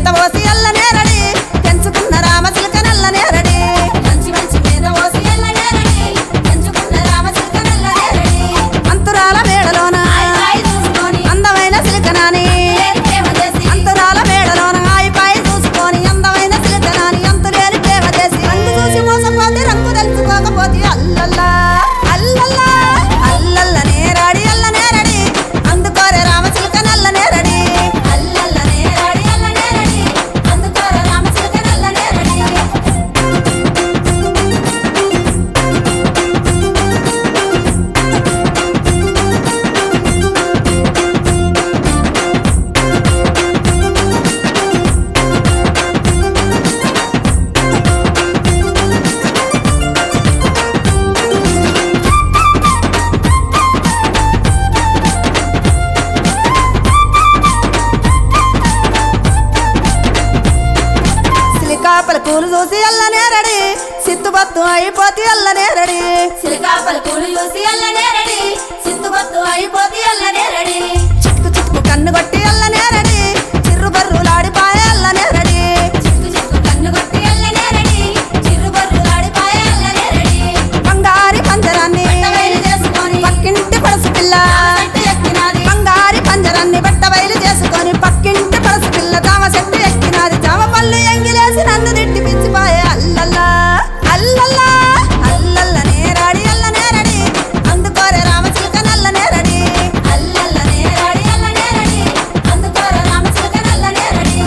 మేత పోసి అల్ల నేరడి పెంచుకున్న రామచిలుక నల్ల నేరడి మంచి మంచి మీద పోసి ఎల్లనేరడి పెంచుకున్న రామచిలుక నల్లనేరడి అంతురాల మేడలోన ఆయి ఆయి చూసుకొని అందమైన సిలికనాని లేని ప్రేమ చేసి అంతురాల మేడలోన ఆయిపాయి చూసుకొని అందమైన సిలికనాని అంతులేని ప్రేమ చేసి రంగు చూసి మోసపోతే రంగు తెలుసుకోకపోతే అల్లల్లా అల్లల్లా అల్లల్ల నేరాడి అల్ల నేరడి అందుకోరే రామచిలుక నల్ల నేరడి అల్లల్ల నేరాడి అల్లనేరడి అందుకోర రామచిలుక నల్లనేరడి సిలికాపల కూలు చూసి అల్ల నేరడి సిత్తుబత్తు అయిపోతే అల్ల నేరడి సిలికాపల పూలు చూసి అల్లనేరడి సిత్తుబత్తు అయిపోతే అల్లనేరడి చిక్కు చిక్కు కన్ను కొట్టి అల్ల నేరడి చిర్రు బర్రులాడిపాయ అల్ల నేరడి చిక్కు చిక్కు కన్ను కొట్టి అల్లనేరడి చిరుబర్రు ఆడిపాయ అల్లనేరడి బంగారి పంజరాన్ని బయలు చేసుకొని పక్కింటి పడసు పిల్ల చెట్టు ఎక్కినాది బంగారి పంజరాన్ని బట్ట బయలు చేసుకొని పక్కింటి పడసు పిల్ల జామ చెట్టు ఎక్కినాది జామ పళ్ళు ఎంగిలేసి నన్ను తిట్టి పిచ్చిపాయ అల్లల్లా అల్లల్లా అల్లల్ల నేరాడి అల్ల నేరడి అందుకోరే రామచిలుక నల్ల నేరడి అల్లల్ల నేరాడి అల్లనేరడి అందుకోర రామచిలుక నల్లనేరడి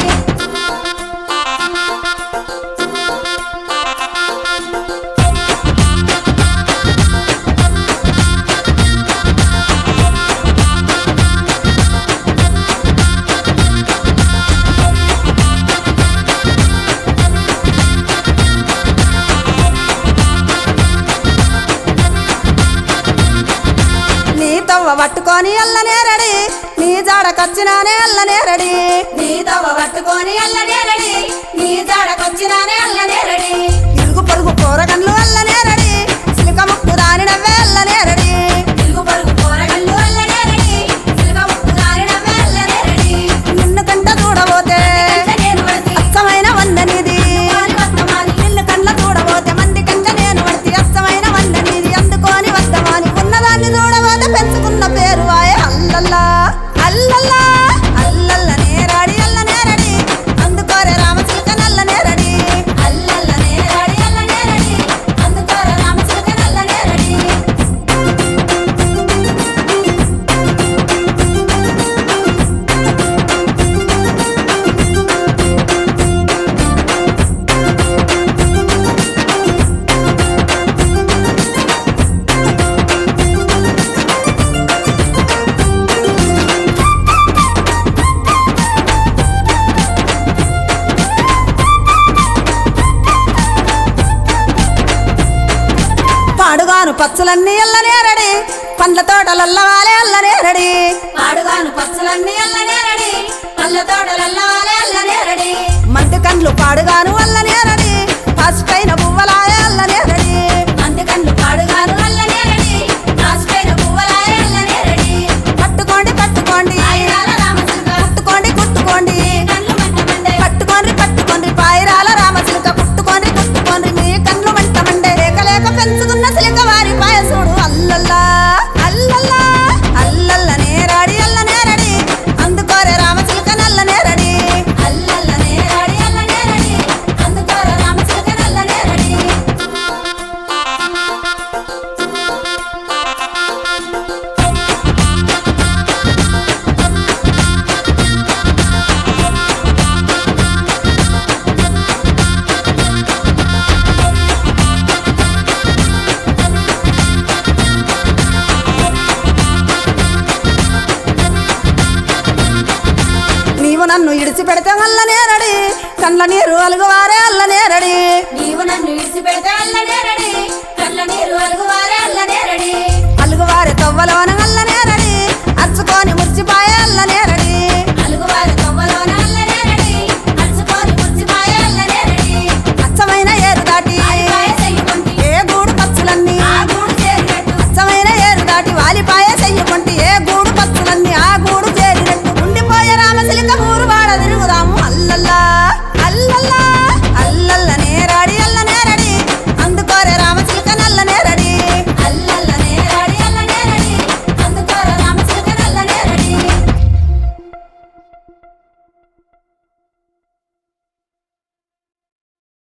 నీ తవ్వ పట్టుకొని అల్ల నేరడి నీ జాడకొచ్చినానే అల్ల నేరడి నీ తవ్వ పట్టుకొని అల్లనేరడి నీ జాడకొచ్చినానే అల్లనేరడి ఇరుగు పొరుగు కూరగన్లు అల్ల నేరడి సిలిక ముక్కు దాని నవ్వే అల్ల నేరడి తిరుగు పరుగు కూరగల్లు అల్లనేరడి సిలుక ముక్కు నారినవే అల్లనేరడి నిన్ను కంట చూడబోతే కంట నేను పడితే అచ్చమైన వందనిది వారి వత్తమాని నిన్ను కండ్ల చూడబోతే మంది కంట నేను పడితే అచ్చమైన వందనిది అందుకొని వద్దమాని ఉన్నదాన్ని చూడబోతే పెంచుకున్న పేరు ఆయ అల్లల్లా అల్లల్లా అల్లల్ల నేరాడి అల్ల నేరడి అందుకోరే రామచిలుక నల్ల నేరడి అల్లల్ల నేరాడి అల్లనేరడి అందుకోర రామచిలుక నల్లనేరడి పాడుగాను పచ్చులన్నీ అల్ల నేరడి పండ్ల తోటలల్లవాలే అల్ల నేరడి పాడుగాను పచ్చలన్నీ అల్లనేరడి పళ్ళ తోటలల్లవాలే అల్లనేరడి మంటి కండ్లు పాడుగాను అల్ల నేరడి పసుపైన పువ్వలాయ అల్ల నేరడి అందుకన్ను పాడుగాను అల్లనేరడి రాసిపోయిన పువ్వలాయ అల్లనేరడి పట్టుకోండి పట్టుకోండి ఆయిరాల రామచిలుక కుట్టుకోండి కుట్టుకోండి కళ్ళు మంటమండే పట్టుకోండి పట్టుకోండి పాయిరాల రామచిలుక కుట్టుకోండి కుట్టుకోండి మీ కన్ను మంటమండే లేక లేక పెంచుకున్న సిలిక వారి పాయసుడు అల్లల్లా అల్లల్లా అల్లల్ల నేరాడి అల్ల నేరడి అందుకోరే రామచిలుక నల్ల నేరడి అల్లల్ల నేరాడి అల్లనేరడి అందుకోర రామచిలుక నల్లనేరడి నీవు నన్ను ఇడిచిపెడితే అల్ల నేరడి కండ్ల నీరు అలుగువారే అల్ల నేరడి నీవు నన్ను విడిచిపెడితే అల్లనేరడి